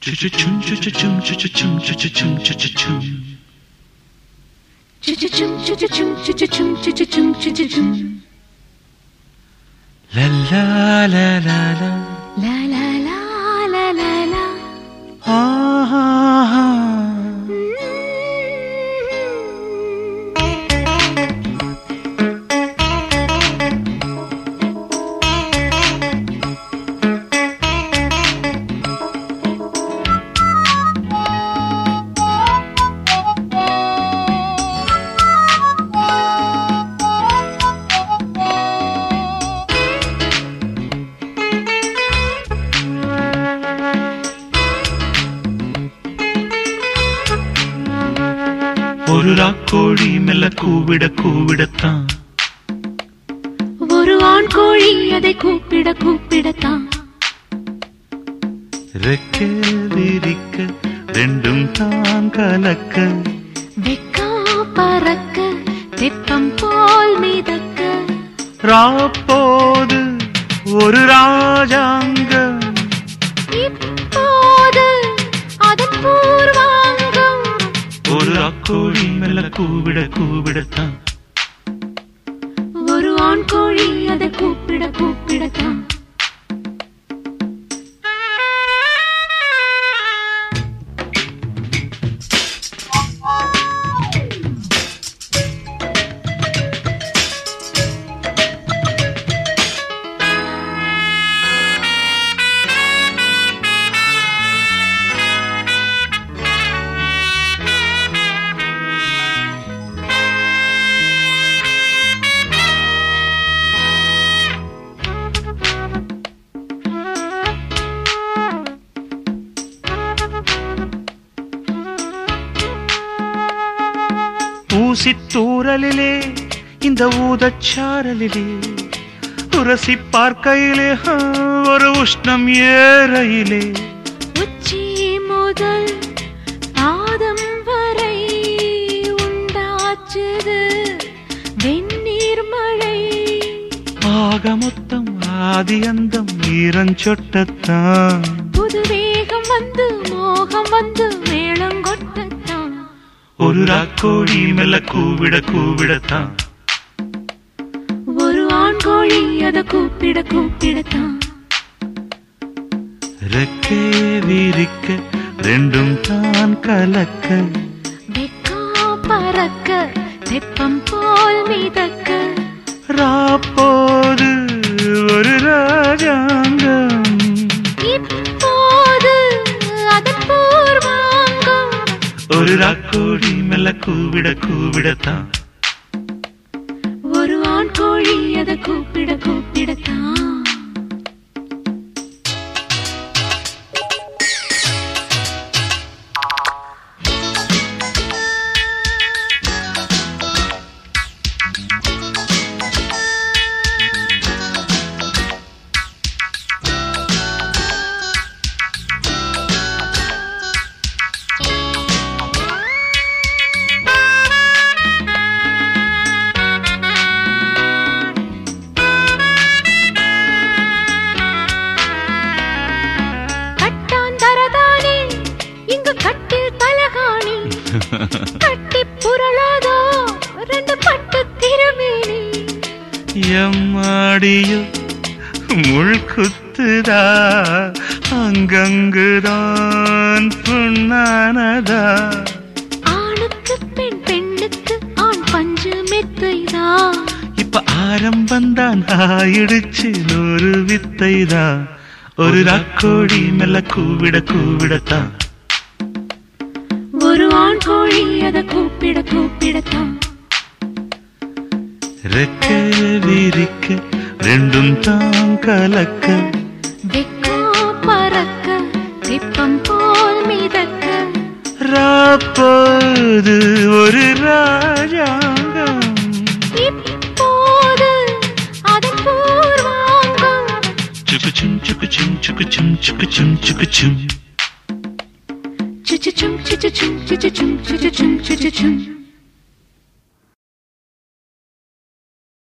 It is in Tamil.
Chu-chu-chum, chu-chu-chum, chu-chu-chum, chu-chu-chum, chu-chu-chum. Chu-chu-chum, chu-chu-chum, chu-chu-chum, chu-chu-chum, chu-chu-chum. La la la la la. La la la la la la. Ah, ah, ah. ஒரு ராக்கோழி மெல்ல கூவிட கூவிடத்தான் ஒரு ஆண் கோழி அதை கூப்பிட கூப்பிடத்தான் ரெக்க விரிக்க ரெண்டும் தான் கலக்க வெக்கா பறக்க தெப்பம் போல் மிதக்க ராப்போது ஒரு ராஜாங்கம் இப்போது அதன் பூர்வாங்கம் ஒரு ராக்கோழி மெல்ல கூவிட கூவிடத்தான் ஒரு ஆண் கோழி அதை கூப்பிட கூப்பிடத்தான் ஊசித்தூரலிலே இந்த ஊதச்சாரலிலே உரசி பார்க்கையிலே ஆ, ஒரு உஷ்ணம் ஏறையிலே உச்சி முதல் பாதம் வரை உண்டாச்சுது வெந்நீர் மழை ஆக மொத்தம் ஆதி அந்தம் ஈரஞ்சொட்டத்தான் புது வேகம் வந்து மோகம் வந்து மேளம் கொட்டத்தான் ஒரு ராக்கோழி மெல்ல கூவிட கூவிடத்தான் ஒரு ஆண் கோழி அதை கூப்பிட கூப்பிடத்தான் ரெக்கே விரிக்க ரெண்டும் தான் கலக்க வெக்கா பறக்க தெப்பம் போல் மிதக்க ராப்போது ஒரு ராஜாங்கம் இப்போது அதன் பூர்வாங்கம் ஒரு ராக்கோழி மெல்ல கூவிட கூவிடத்தான் ஒரு ஆண் கோழி அதை கூப்பிட கூப்பிடத்தான் கட்டான் தரதானே இங்கு கட்டில் தலகாணி கட்டி புரளாதோ ரெண்டு பட்டு திருமேனி எம்மாடியோ முள் குத்துதா அங்கங்குதான் புண்ணானதா ஆணுக்கு பெண் பெண்ணுக்கு ஆண் பஞ்சு மெத்தைதான் இப்ப ஆரம்பந்தான் ஆயிடுச்சு நூறு வித்தைதான் ஒரு ராக்கோழி மெல்ல கூவிட கூவிடத்தான் ஒரு ஆண் கோழி அதை கூப்பிட கூப்பிடத்தான் ரெக்க விரிக்க ரெண்டும் தான் கலக்க வெக்கா பறக்க தெப்பம் போல் மிதக்க ராப்போது ஒரு ராஜாங்கம் இப்போது அதன் பூர்வாங்கம் சுக்குச்சும் சுக்குச்சும் சுக்குச்சும் சுக்குச்சும் சுக்குச்சும் சுச்சுச்சும் சுச்சுச்சும் சுச்சுச்சும் சுச்சுச்சும் சுச்சுச்சும்